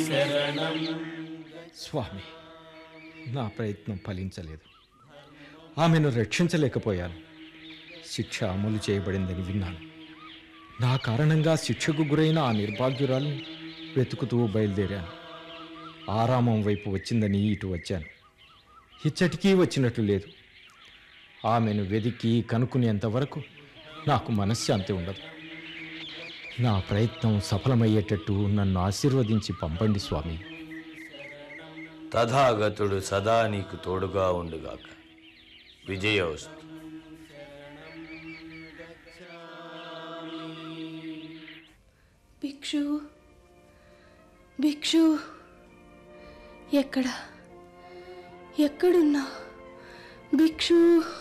స్వామి నా ప్రయత్నం ఫలించలేదు ఆమెను రక్షించలేకపోయాను శిక్ష అమలు చేయబడిందని విన్నాను నా కారణంగా శిక్షకు గురైన ఆ నిర్భాగ్యురాల్ని వెతుకుతూ బయలుదేరాను ఆరామం వైపు వచ్చిందని ఇటు వచ్చాను ఇచ్చటికీ వచ్చినట్లు లేదు ఆమెను వెదికి కనుక్కునేంత వరకు నాకు మనశ్శాంతి ఉండదు నా ప్రయత్నం సఫలమయ్యేటట్టు నన్ను ఆశీర్వదించి పంపండి స్వామి తథాగతుడు సదా నీకు తోడుగా ఉండుగాక విజయోస్తు భిక్షు భిక్షు ఎక్కడ ఎక్కడున్నా భిక్షు